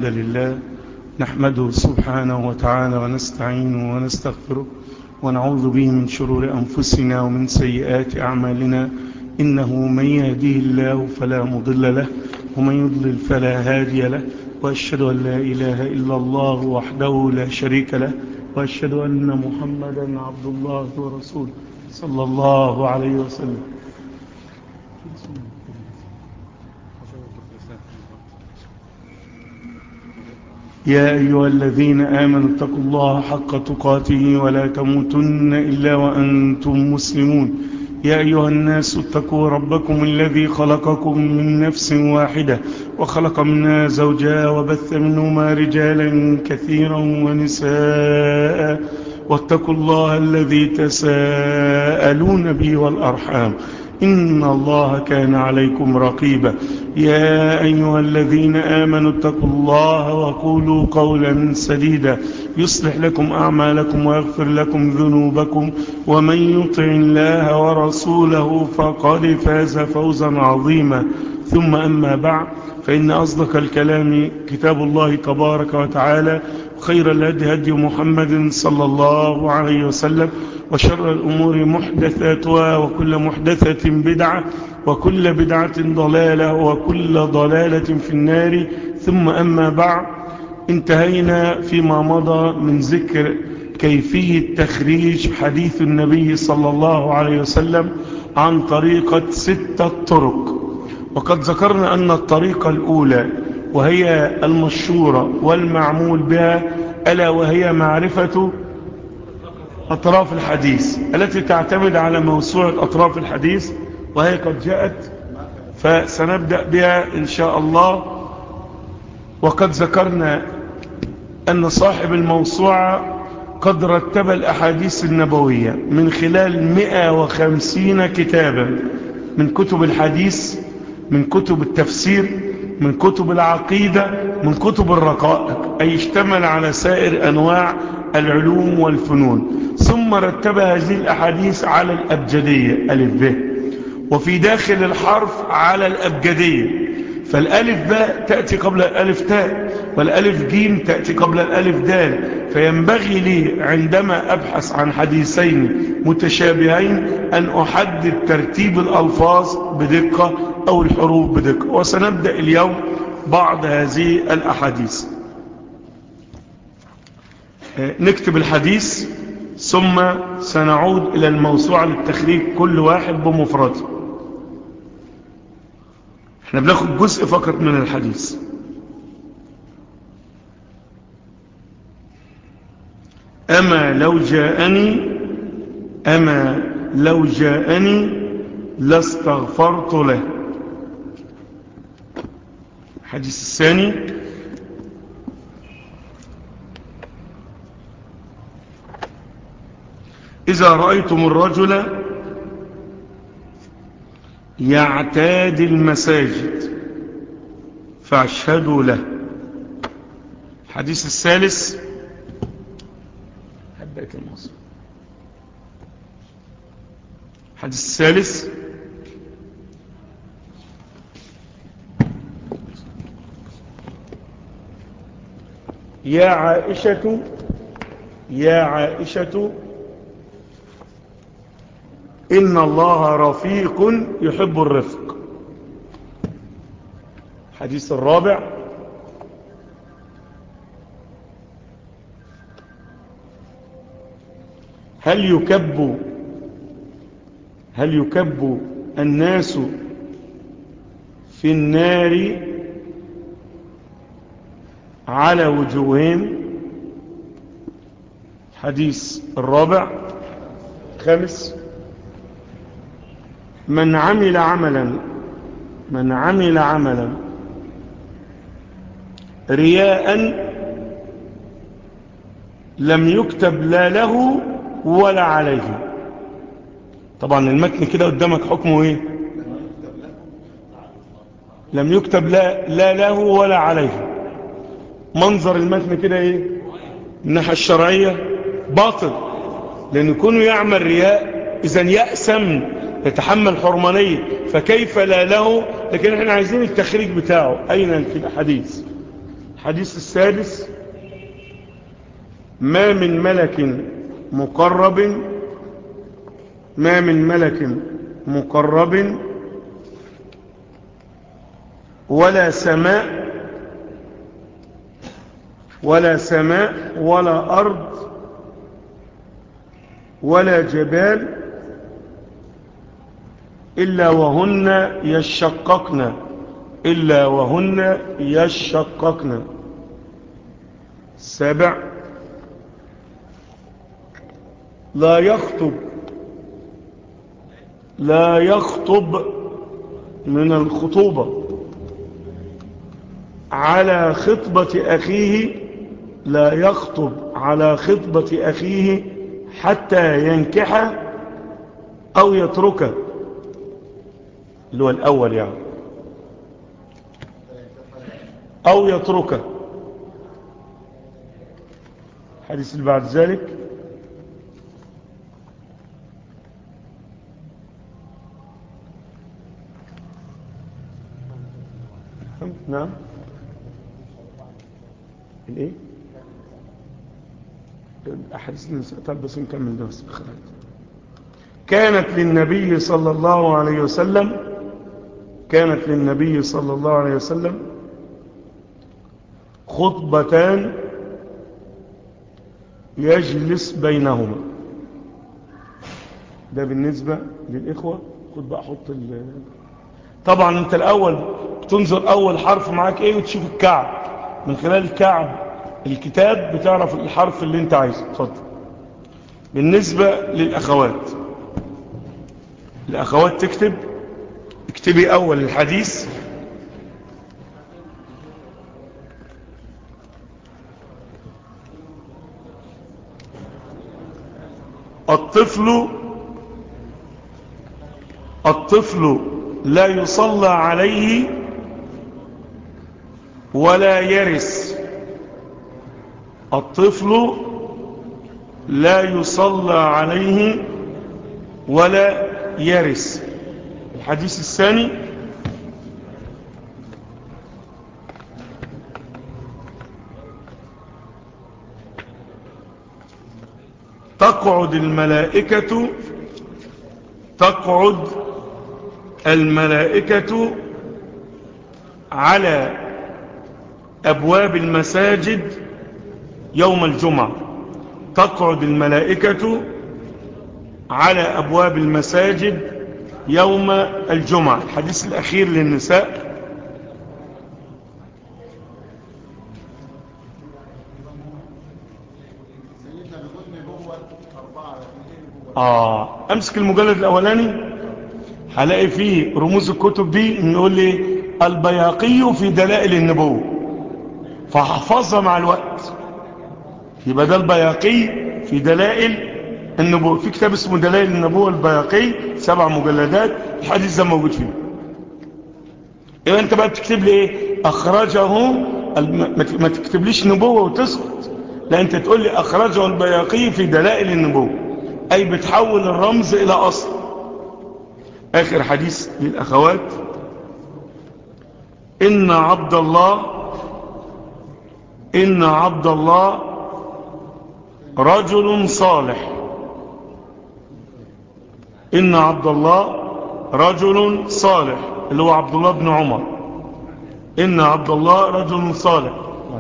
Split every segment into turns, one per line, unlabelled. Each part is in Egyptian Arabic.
الحمد لله نحمده سبحانه وتعالى ونستعينه ونستغفره ونعوذ به من شرور أنفسنا ومن سيئات أعمالنا إنه من يهديه الله فلا مضل له ومن يضلل فلا هادي له وأشهد أن لا إله إلا الله وحده لا شريك له وأشهد أن محمدا عبد الله ورسوله صلى الله عليه وسلم يا أيها الذين آمنوا اتقوا الله حق تقاته ولا تموتن إلا وأنتم مسلمون يا أيها الناس اتقوا ربكم الذي خلقكم من نفس واحدة وخلق منها زوجها وبث منهما رجالا كثيرا ونساء واتقوا الله الذي تساءلون به والأرحام إن الله كان عليكم رقيبا يا أيها الذين آمنوا اتقوا الله وقولوا قولا سديدا يصلح لكم أعمالكم ويغفر لكم ذنوبكم ومن يطع الله ورسوله فقد فاز فوزا عظيما ثم أما بعد فإن أصدق الكلام كتاب الله تبارك وتعالى خير الهدي هدي محمد صلى الله عليه وسلم وشر الأمور محدثاتها وكل محدثة بدعة وكل بدعة ضلالة وكل ضلالة في النار ثم أما بعد انتهينا فيما مضى من ذكر كيفية تخريج حديث النبي صلى الله عليه وسلم عن طريقة ستة طرق وقد ذكرنا أن الطريقة الأولى وهي المشهورة والمعمول بها ألا وهي معرفة أطراف الحديث التي تعتمد على موسوعة أطراف الحديث وهي قد جاءت فسنبدأ بها إن شاء الله وقد ذكرنا أن صاحب الموسوعة قد رتب الأحاديث النبوية من خلال 150 كتابا من كتب الحديث من كتب التفسير من كتب العقيدة من كتب الرقائق أي اشتمل على سائر أنواع العلوم والفنون ثم رتب هذه الأحاديث على الأبجدية ألف ب وفي داخل الحرف على الأبجدية فالألف باء تأتي قبل الألف تاء والألف جيم تأتي قبل الألف دال فينبغي لي عندما أبحث عن حديثين متشابهين أن أحدد ترتيب الألفاظ بدقة أو الحروف بدقة وسنبدأ اليوم بعض هذه الأحاديث نكتب الحديث ثم سنعود إلى الموسوعة للتخريج كل واحد بمفرده احنا بناخد جزء فقط من الحديث أما لو جاءني أما لو جاءني لاستغفرت له الحديث الثاني إذا رأيتم الرجل يعتاد المساجد فاشهدوا له الحديث الثالث حبيت المصر الحديث الثالث يا عائشة يا عائشة إن الله رفيق يحب الرفق الحديث الرابع هل يكب هل يكب الناس في النار على وجوههم حديث الرابع خامس من عمل عملا من عمل عملا رياء لم يكتب لا له ولا عليه طبعا المتن كده قدامك حكمه ايه لم يكتب لا, لا له ولا عليه منظر المتن كده ايه من الناحيه الشرعيه باطل لان يكون يعمل رياء اذا يأسم يتحمل حرمانية فكيف لا له لكن احنا عايزين التخريج بتاعه اين في الحديث الحديث السادس ما من ملك مقرب ما من ملك مقرب ولا سماء ولا سماء ولا أرض ولا جبال إلا وهن يشققن إلا وهن يشققن سبع لا يخطب لا يخطب من الخطوبة على خطبة أخيه لا يخطب على خطبة أخيه حتى ينكح أو يتركه اللي هو الأول يعني أو يتركه حديث اللي بعد ذلك نعم الايه الاحاديث اللي نسيتها بس نكمل ده بس خلاص كانت للنبي صلى الله عليه وسلم كانت للنبي صلى الله عليه وسلم خطبتان يجلس بينهما ده بالنسبة للإخوة خد بقى حط ال طبعا انت الأول تنظر أول حرف معاك ايه وتشوف الكعب من خلال الكعب الكتاب بتعرف الحرف اللي انت عايزه اتفضل بالنسبة للأخوات الأخوات تكتب اكتبي أول الحديث الطفل الطفل لا يصلى عليه ولا يرث الطفل لا يصلى عليه ولا يرث الحديث الثاني تقعد الملائكة تقعد الملائكة على أبواب المساجد يوم الجمعة تقعد الملائكة على أبواب المساجد يوم الجمعة الحديث الأخير للنساء آه أمسك المجلد الأولاني هلاقي فيه رموز الكتب دي نقول لي البياقي في دلائل النبوة فحفظها مع الوقت يبقى ده البياقي في دلائل النبوة في كتاب اسمه دلائل النبوة البياقي سبع مجلدات الحديث ده موجود فيه يبقى انت بقى بتكتب لي ايه اخرجه ما تكتبليش نبوة وتسكت لا انت تقول لي اخرجه البياقي في دلائل النبوة اي بتحول الرمز الى اصل اخر حديث للاخوات ان عبد الله ان عبد الله رجل صالح إن عبد الله رجل صالح اللي هو عبد الله بن عمر إن عبد الله رجل صالح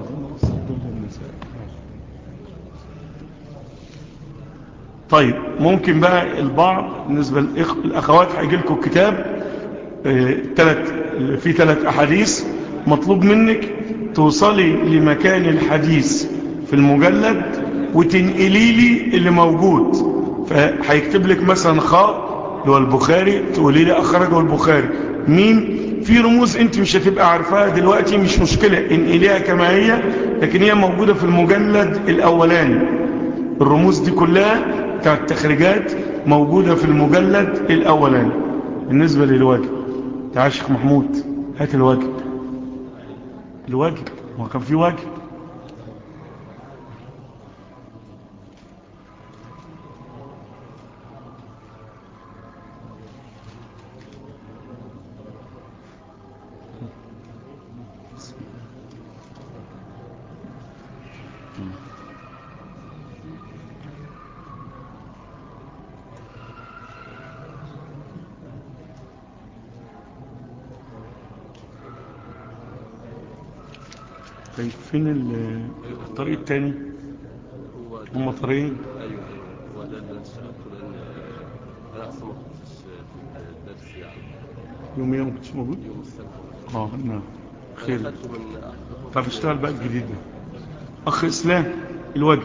طيب ممكن بقى البعض بالنسبة للأخوات هيجي لكم كتاب اه تلت في ثلاث أحاديث مطلوب منك توصلي لمكان الحديث في المجلد وتنقلي لي اللي موجود فهيكتب لك مثلا خاء اللي هو البخاري تقولي لي أخرجه البخاري مين في رموز انت مش هتبقى عارفاها دلوقتي مش مشكلة انقليها كما هي لكن هي موجودة في المجلد الأولاني الرموز دي كلها بتاعت التخريجات موجودة في المجلد الأولاني بالنسبة للواجب تعال شيخ محمود هات الواجب الواجب ما كان في واجب طيب فين ال- الطريق التاني
هو ده-
هم طريقين
ايوه ايوه هو ده اللي انا اشتغلته لان انا اصلا ما كنتش في الدرس يعني
يوم ايه ما كنتش موجود
يوم السبت
اه نعم خير
أنا خدته من أحد
طب اشتغل بقى الجديد ده اخ اسلام الوجه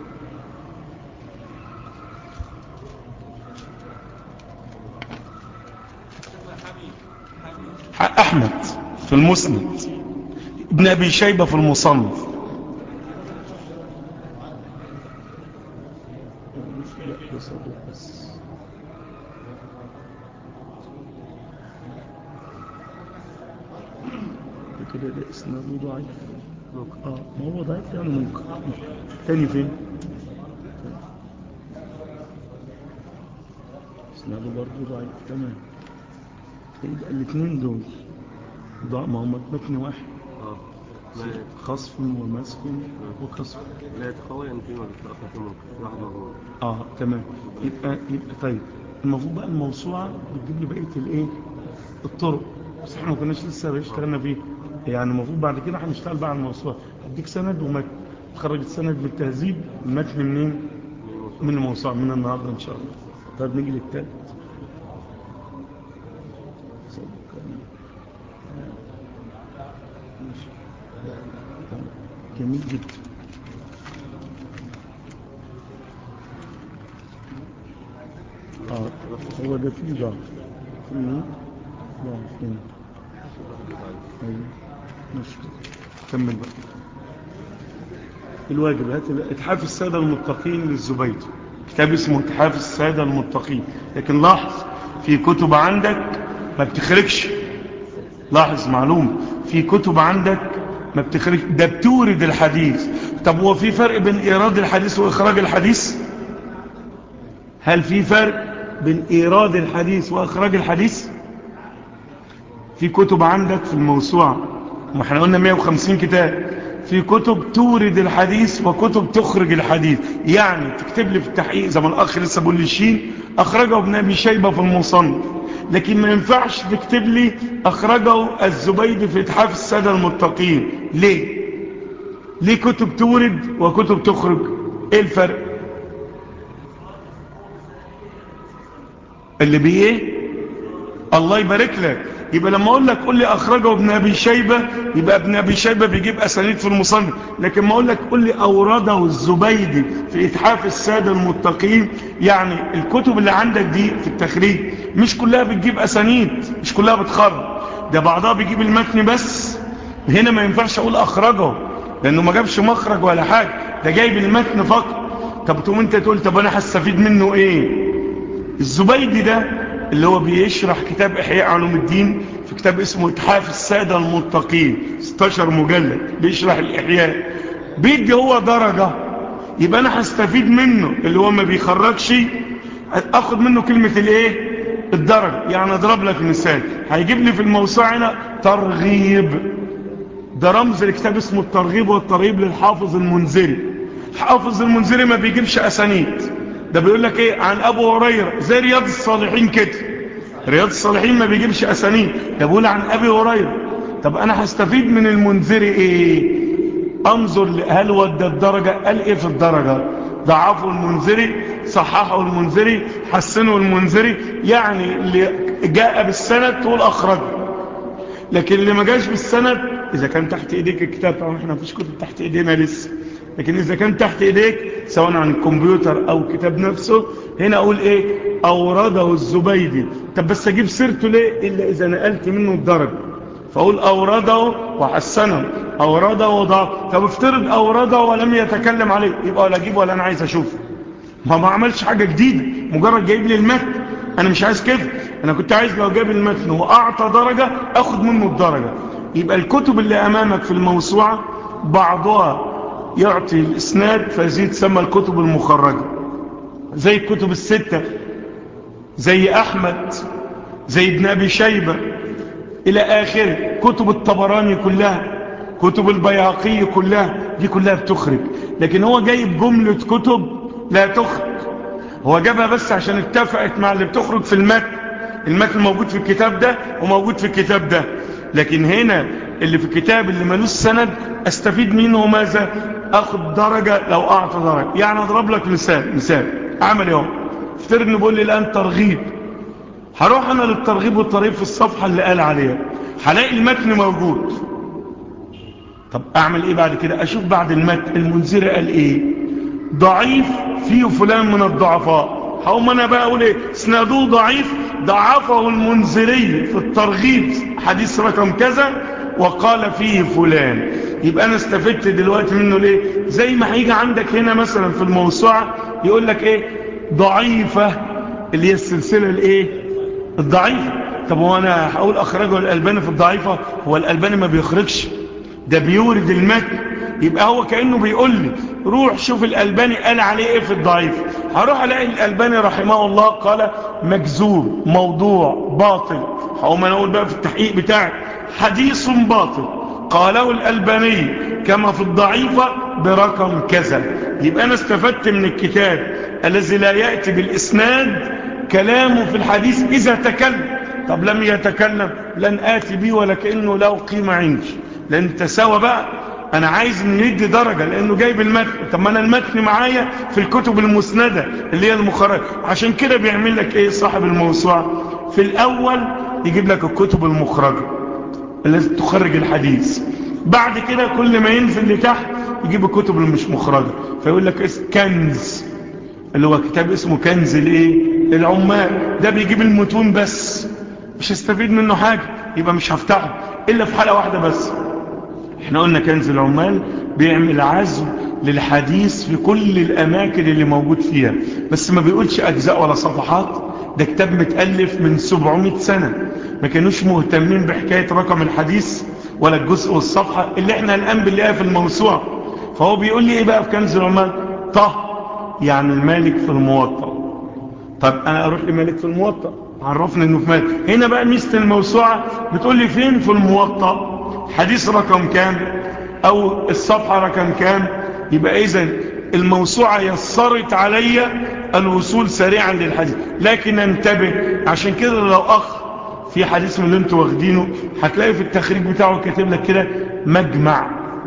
احمد في المسند ابن ابي شيبه في المصنف كده ده اسناده ضعيف اه ما هو ضعيف يعني ممكن تاني فين اسناده برضه ضعيف تمام يبقى الاثنين دول ضع ما هم متن واحد
اه ما
خصف ومسك وكسر
لا يتقوى يعني فيما بيتأخر في ممكن في واحد موجود
اه تمام يبقى يبقى طيب المفروض بقى الموسوعه بتجيب لي بقيه الايه الطرق بس احنا ما كناش لسه اشتغلنا فيه يعني المفروض بعد كده هنشتغل بقى على الموسوعه هديك سند ومتن تخرج السند بالتهذيب المتن منين من الموسوعه من النهارده ان شاء الله طيب نيجي للتالت ماشي. جميل جدا اه هو ده فيه ضعف فيه ضعف هنا ايوه ماشي كمل بقى الواجب هات ال- اتحاف السادة المتقين للزبيدي كتاب اسمه اتحاف السادة المتقين لكن لاحظ في كتب عندك ما بتخرجش لاحظ معلومة في كتب عندك ما بتخرج ده بتورد الحديث طب هو في فرق بين ايراد الحديث واخراج الحديث هل في فرق بين ايراد الحديث واخراج الحديث في كتب عندك في الموسوعة ما احنا قلنا 150 كتاب في كتب تورد الحديث وكتب تخرج الحديث يعني تكتب لي في التحقيق زي ما الاخ لسه بيقول لي الشين اخرجه ابن ابي شيبه في المصنف لكن ما ينفعش تكتب لي اخرجه الزبيدي في اتحاف الساده المتقين ليه ليه كتب تورد وكتب تخرج ايه الفرق اللي بيه ايه الله يبارك لك يبقى لما اقول لك قول لي اخرجه ابن ابي شيبه يبقى ابن ابي شيبه بيجيب اسانيد في المصنف لكن ما اقول لك قول لي اورده الزبيدي في اتحاف الساده المتقين يعني الكتب اللي عندك دي في التخريج مش كلها بتجيب اسانيد مش كلها بتخرج ده بعضها بيجيب المتن بس هنا ما ينفعش اقول اخرجه لانه ما جابش مخرج ولا حاجه ده جايب المتن فقط طب تقوم انت تقول طب انا هستفيد منه ايه الزبيدي ده اللي هو بيشرح كتاب إحياء علوم الدين في كتاب اسمه اتحاف السادة المتقين 16 مجلد بيشرح الإحياء بيدي هو درجة يبقى أنا هستفيد منه اللي هو ما بيخرجش أخد منه كلمة الإيه الدرجة يعني أضرب لك مثال هيجيب لي في الموسوعة هنا ترغيب ده رمز الكتاب اسمه الترغيب والترهيب للحافظ المنذري حافظ المنذري ما بيجيبش أسانيد ده بيقول لك ايه عن ابو هريره زي رياض الصالحين كده رياض الصالحين ما بيجيبش اسانيد ده بيقول عن ابي هريره طب انا هستفيد من المنذري ايه انظر ل- هل ودى الدرجه قال ايه في الدرجه ضعفوا المنذري صححوا المنذري حسنوا المنذري يعني اللي جاء بالسند تقول اخرجه لكن اللي ما جاش بالسند اذا كان تحت ايديك الكتاب طبعا احنا مفيش كتب تحت ايدينا لسه لكن اذا كان تحت ايديك سواء عن الكمبيوتر او الكتاب نفسه هنا اقول ايه اورده الزبيدي طب بس اجيب سيرته ليه الا اذا نقلت منه الدرجه فاقول اورده وحسنه اورده وضع طب افترض اورده ولم يتكلم عليه يبقى ولا اجيب ولا انا عايز اشوفه ما ما عملش حاجة جديدة مجرد جايب لي المتن انا مش عايز كده انا كنت عايز لو جاب المتن واعطى درجة اخد منه الدرجة يبقى الكتب اللي امامك في الموسوعة بعضها يعطي الاسناد فيزيد تسمى الكتب المخرجة زي الكتب الستة زي احمد زي ابن ابي شيبة الى اخره كتب الطبراني كلها كتب البياقي كلها دي كلها بتخرج لكن هو جايب جملة كتب لا تخرج هو جابها بس عشان اتفقت مع اللي بتخرج في المتن المتن موجود في الكتاب ده وموجود في الكتاب ده لكن هنا اللي في الكتاب اللي ملوش سند استفيد منه ماذا اخد درجة لو اعطى درجة يعني اضرب لك مثال مثال عمل يوم افترض انه بيقول لي الان ترغيب هروح انا للترغيب والترهيب في الصفحة اللي قال عليها هلاقي المتن موجود طب اعمل ايه بعد كده اشوف بعد المتن المنذر قال ايه ضعيف فيه فلان من الضعفاء هقوم انا بقى اقول ايه اسناده ضعيف ضعفه المنذري في الترغيب حديث رقم كذا وقال فيه فلان يبقى انا استفدت دلوقتي منه ليه زي ما هيجي عندك هنا مثلا في الموسوعة يقول لك ايه ضعيفة اللي هي السلسلة الايه الضعيفة طب هو انا هقول اخرجه الالباني في الضعيفة هو الالباني ما بيخرجش ده بيورد المتن يبقى هو كأنه بيقول لي روح شوف الألباني قال عليه ايه في الضعيف هروح الاقي الألباني رحمه الله قال مكذوب موضوع باطل هقوم انا اقول بقى في التحقيق بتاعي حديث باطل قاله الألباني كما في الضعيفة برقم كذا يبقى انا استفدت من الكتاب الذي لا يأتي بالإسناد كلامه في الحديث إذا تكلم طب لم يتكلم لن آتي به ولا كأنه له قيمة عندي لأن تساوى بقى انا عايز ان ندي درجة لانه جايب المتن طب ما انا المتن معايا في الكتب المسندة اللي هي المخرجة عشان كده بيعمل لك ايه صاحب الموسوعة في الاول يجيب لك الكتب المخرجة التي تخرج الحديث بعد كده كل ما ينزل لتحت يجيب الكتب اللي مش مخرجة فيقول لك كنز اللي هو كتاب اسمه كنز الايه العمال ده بيجيب المتون بس مش هستفيد منه حاجة يبقى مش هفتحه الا في حالة واحدة بس احنا قلنا كنز العمال بيعمل عزم للحديث في كل الاماكن اللي موجود فيها بس ما بيقولش اجزاء ولا صفحات ده كتاب متألف من 700 سنة ما كانوش مهتمين بحكاية رقم الحديث ولا الجزء والصفحة اللي احنا الان بنلاقيها في الموسوعة فهو بيقول لي ايه بقى في كنز العمال طه يعني المالك في الموطأ طب انا اروح لمالك في الموطأ عرفنا انه في مالك هنا بقى ميزة الموسوعة بتقول لي فين في الموطأ حديث رقم كام او الصفحة رقم كام يبقى اذا الموسوعة يسرت علي الوصول سريعا للحديث لكن انتبه عشان كده لو اخ في حديث من اللي انتوا واخدينه هتلاقي في التخريج بتاعه كاتب لك كده مجمع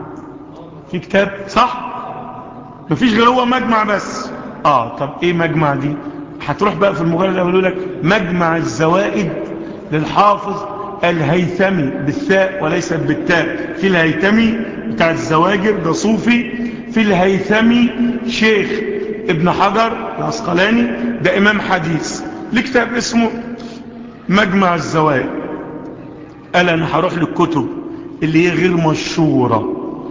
في كتاب صح مفيش غير هو مجمع بس اه طب ايه مجمع دي هتروح بقى في المجلد يقولوا لك مجمع الزوائد للحافظ الهيثمي بالثاء وليس بالتاء في الهيثمي بتاع الزواجر ده صوفي في الهيثمي شيخ ابن حجر العسقلاني ده امام حديث لكتاب اسمه مجمع الزوائد قال انا هروح للكتب اللي هي غير مشهورة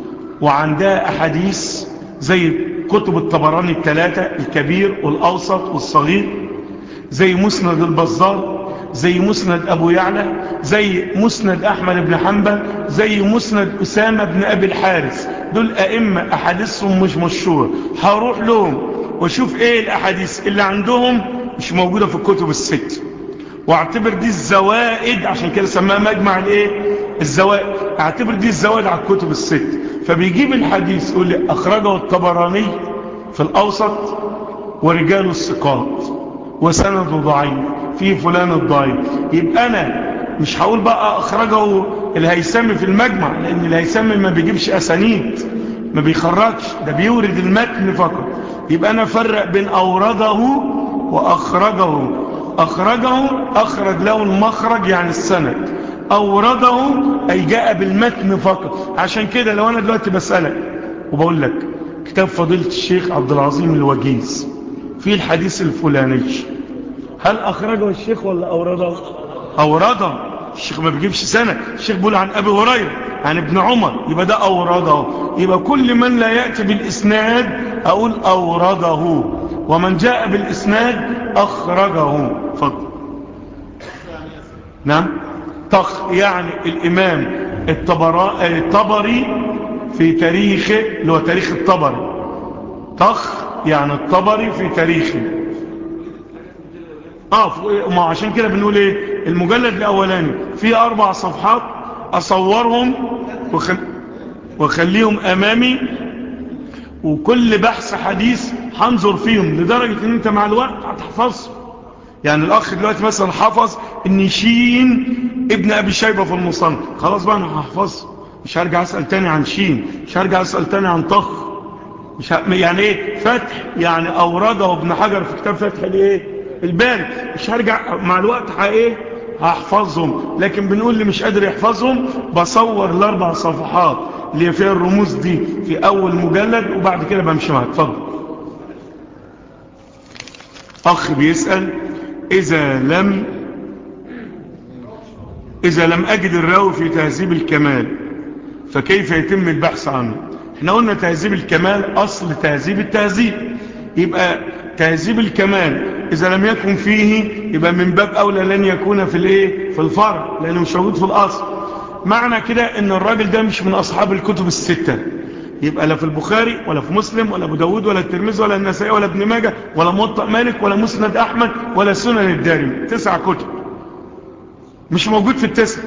وعندها احاديث زي كتب الطبراني الثلاثة الكبير والاوسط والصغير زي مسند البزار زي مسند أبو يعلى زي مسند أحمد بن حنبل زي مسند أسامة بن أبي الحارث دول أئمة أحاديثهم مش مشهورة هروح لهم واشوف ايه الأحاديث اللي عندهم مش موجودة في الكتب الست واعتبر دي الزوائد عشان كده سماها مجمع الايه الزوائد اعتبر دي الزوائد على الكتب الست فبيجيب الحديث يقول لي أخرجه الطبراني في الأوسط ورجال الثقات وسنده ضعيف في فلان الضعيف يبقى انا مش هقول بقى اخرجه الهيثمي في المجمع لان الهيثمي ما بيجيبش اسانيد ما بيخرجش ده بيورد المتن فقط يبقى انا افرق بين اورده واخرجه اخرجه اخرج له المخرج يعني السند اورده اي جاء بالمتن فقط عشان كده لو انا دلوقتي بسألك وبقول لك كتاب فضيلة الشيخ عبد العظيم الوجيز في الحديث الفلاني هل أخرجه الشيخ ولا أورده أورده الشيخ ما بيجيبش سنة الشيخ بيقول عن أبي هريرة عن ابن عمر يبقى ده أورده يبقى كل من لا يأتي بالإسناد أقول أورده ومن جاء بالإسناد أخرجه فضل نعم طخ يعني الإمام الطبري في تاريخه اللي هو تاريخ الطبري طخ يعني الطبري في تاريخه اه ما عشان كده بنقول ايه المجلد الاولاني فيه اربع صفحات اصورهم وخل... واخليهم امامي وكل بحث حديث هنظر فيهم لدرجة ان انت مع الوقت هتحفظه يعني الاخ دلوقتي مثلا حفظ ان شين ابن ابي شيبة في المصنف خلاص بقى انا هحفظه مش هرجع اسأل تاني عن شين مش هرجع اسأل تاني عن طخ مش ه... يعني ايه فتح يعني اورده ابن حجر في كتاب فتح الايه الباري مش هرجع مع الوقت ها ايه هحفظهم لكن بنقول اللي مش قادر يحفظهم بصور الاربع صفحات اللي فيها الرموز دي في اول مجلد وبعد كده بمشي معاك اتفضل اخ بيسأل اذا لم اذا لم اجد الراوي في تهذيب الكمال فكيف يتم البحث عنه احنا قلنا تهذيب الكمال اصل تهذيب التهذيب يبقى تهذيب الكمال اذا لم يكن فيه يبقى من باب اولى لن يكون في الايه في الفرع لانه مش موجود في الاصل معنى كده ان الراجل ده مش من اصحاب الكتب الستة يبقى لا في البخاري ولا في مسلم ولا ابو داود ولا الترمذي ولا النسائي ولا ابن ماجه ولا موطأ مالك ولا مسند احمد ولا سنن الدارمي تسع كتب مش موجود في التسع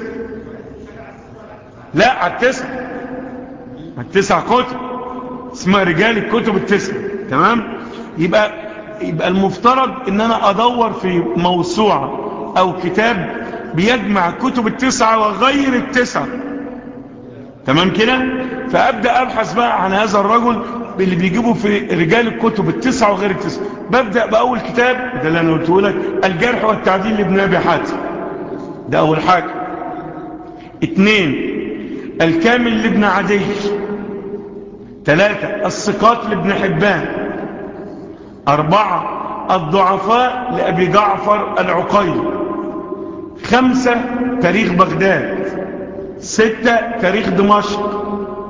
لا على التسع التسع كتب اسمها رجال الكتب التسع تمام يبقى يبقى المفترض ان انا ادور في موسوعة او كتاب بيجمع كتب التسعة وغير التسعة تمام كده فابدأ ابحث بقى عن هذا الرجل اللي بيجيبه في رجال الكتب التسعة وغير التسعة ببدأ باول كتاب ده اللي انا قلته لك الجرح والتعديل لابن ابي حاتم ده اول حاجة اتنين الكامل لابن عدي ثلاثة الثقات لابن حبان أربعة الضعفاء لأبي جعفر العقيل خمسة تاريخ بغداد ستة تاريخ دمشق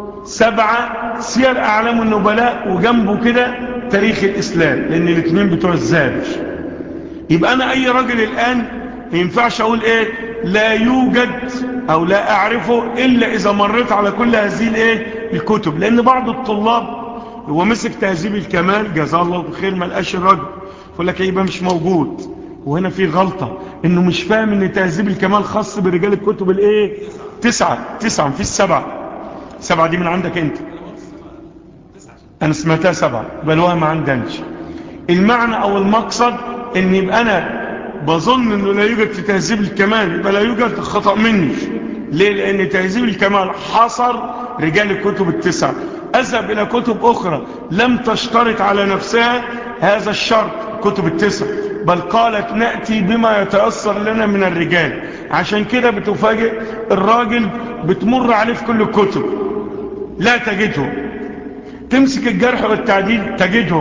سبعة سير أعلام النبلاء وجنبه كده تاريخ الإسلام لأن الاثنين بتوع الزابش يبقى أنا أي راجل الآن ما ينفعش أقول إيه لا يوجد أو لا أعرفه إلا إذا مريت على كل هذه الإيه الكتب لأن بعض الطلاب هو مسك تهذيب الكمال جزاه الله بخير ما لقاش الراجل يقول لك يبقى مش موجود وهنا في غلطة انه مش فاهم ان تهذيب الكمال خاص برجال الكتب الايه تسعة تسعة مفيش سبعة سبعة دي من عندك انت انا سمعتها سبعة بل ما عندنش المعنى او المقصد ان يبقى انا بظن انه لا يوجد في تهذيب الكمال يبقى لا يوجد خطأ مني ليه لان تهذيب الكمال حصر رجال الكتب التسعة اذهب الى كتب اخرى لم تشترط على نفسها هذا الشرط كتب التسع بل قالت نأتي بما يتأثر لنا من الرجال عشان كده بتفاجئ الراجل بتمر عليه في كل الكتب لا تجده تمسك الجرح والتعديل تجده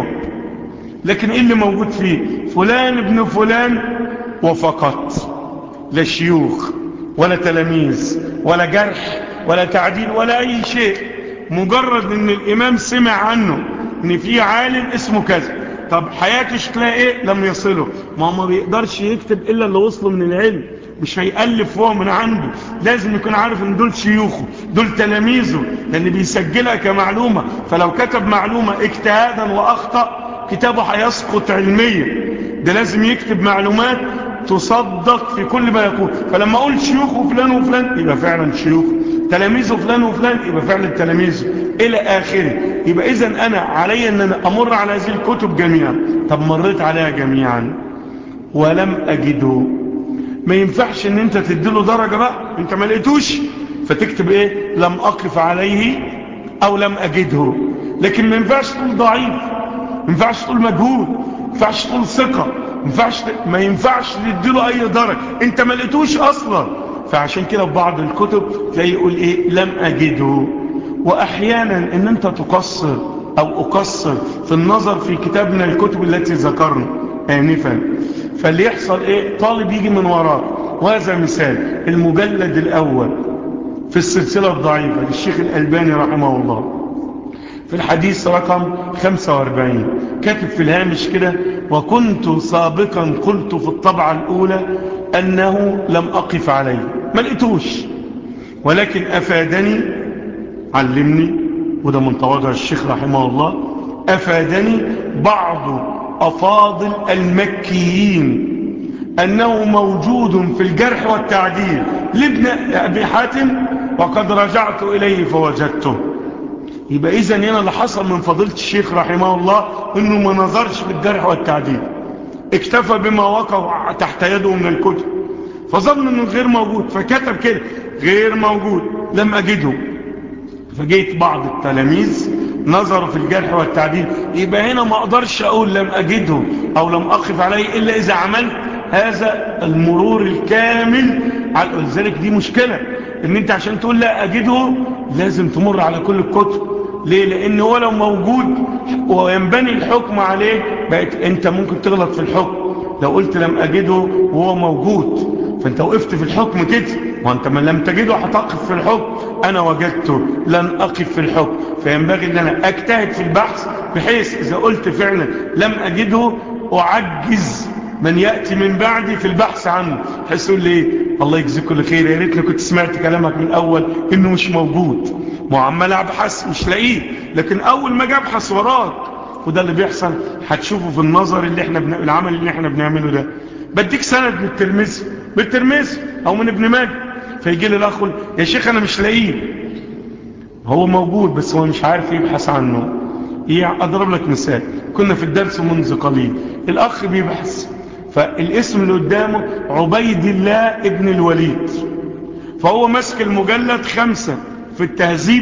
لكن ايه اللي موجود فيه فلان ابن فلان وفقط لا شيوخ ولا تلاميذ ولا جرح ولا تعديل ولا اي شيء مجرد ان الامام سمع عنه ان في عالم اسمه كذا طب حياته شكلها ايه لم يصله ما هو ما بيقدرش يكتب الا اللي وصله من العلم مش هيألف هو من عنده لازم يكون عارف ان دول شيوخه دول تلاميذه لان بيسجلها كمعلومة فلو كتب معلومة اجتهادا واخطأ كتابه هيسقط علميا ده لازم يكتب معلومات تصدق في كل ما يقول فلما اقول شيوخه فلان وفلان يبقى فعلا شيوخ تلاميذه فلان وفلان يبقى فعلا تلاميذه الى اخره يبقى اذا انا علي ان انا امر على هذه الكتب جميعا طب مريت عليها جميعا ولم اجده ما ينفعش ان انت تديله درجة بقى انت ما لقيتوش فتكتب ايه لم اقف عليه او لم اجده لكن ما ينفعش تقول ضعيف ما ينفعش تقول مجهود ما ينفعش تقول ثقة ما ينفعش ما ينفعش تديله اي درجة انت ما لقيتوش اصلا فعشان كده في بعض الكتب تلاقي يقول ايه لم اجده واحيانا ان انت تقصر او اقصر في النظر في كتاب من الكتب التي ذكرنا انفا فاللي يحصل ايه طالب يجي من وراه وهذا مثال المجلد الاول في السلسلة الضعيفة للشيخ الالباني رحمه الله في الحديث رقم 45 كاتب في الهامش كده وكنت سابقا قلت في الطبعة الاولى انه لم اقف عليه ما لقيتوش ولكن افادني علمني وده من تواضع الشيخ رحمه الله افادني بعض افاضل المكيين انه موجود في الجرح والتعديل لابن ابي حاتم وقد رجعت اليه فوجدته يبقى إذا هنا اللي حصل من فضيلة الشيخ رحمه الله إنه ما نظرش في الجرح والتعديل اكتفى بما وقع تحت يده من الكتب فظن انه غير موجود فكتب كده غير موجود لم اجده فجيت بعض التلاميذ نظروا في الجرح والتعديل يبقى هنا ما اقدرش اقول لم اجده او لم اقف عليه الا اذا عملت هذا المرور الكامل على ذلك دي مشكلة ان انت عشان تقول لا اجده لازم تمر على كل الكتب ليه لان هو لو موجود وينبني الحكم عليه بقت انت ممكن تغلط في الحكم لو قلت لم اجده وهو موجود فانت وقفت في الحكم كده وانت من لم تجده هتقف في الحكم انا وجدته لن اقف في الحكم فينبغي ان انا اجتهد في البحث بحيث اذا قلت فعلا لم اجده اعجز من يأتي من بعدي في البحث عنه حيث يقول لي الله يجزيك كل خير يا ريتني كنت سمعت كلامك من الاول انه مش موجود معمل ابحث مش لاقيه لكن اول ما اجي ابحث وراك وده اللي بيحصل هتشوفه في النظر اللي احنا بن... العمل اللي احنا بنعمله ده بديك سند من الترمذي من الترمذي او من ابن ماجه فيجي لي الاخ يا شيخ انا مش لاقيه هو موجود بس هو مش عارف يبحث عنه يعني اضرب لك مثال كنا في الدرس منذ قليل الاخ بيبحث فالاسم اللي قدامه عبيد الله ابن الوليد فهو ماسك المجلد خمسة في التهذيب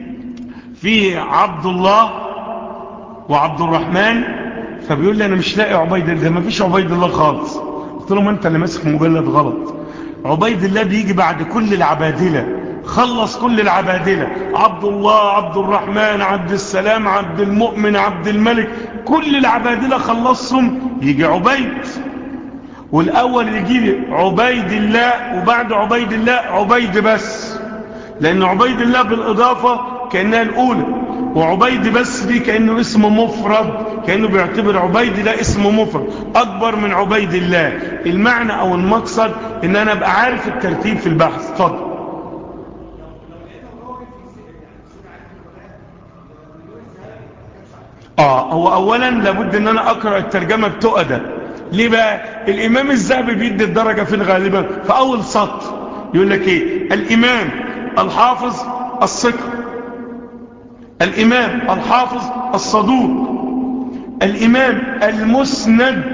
في عبد الله وعبد الرحمن فبيقول لي انا مش لاقي عبيد الله ما فيش عبيد الله خالص قلت له ما انت اللي ماسك المجلد غلط عبيد الله بيجي بعد كل العبادلة خلص كل العبادلة عبد الله عبد الرحمن عبد السلام عبد المؤمن عبد الملك كل العبادلة خلصهم يجي عبيد والأول يجي لي عبيد الله وبعد عبيد الله عبيد بس لأن عبيد الله بالإضافة كأنها الأولى وعبيد بس دي كأنه اسم مفرد كأنه بيعتبر عبيد ده اسم مفرد أكبر من عبيد الله المعنى أو المقصد إن أنا أبقى عارف الترتيب في البحث اتفضل آه هو أولا لابد أن أنا أقرأ الترجمة بتؤدى ليه بقى الإمام الذهبي بيدي الدرجة في الغالبة في أول سطر يقول لك إيه الإمام الحافظ الثقة الإمام الحافظ الصدوق الإمام المسند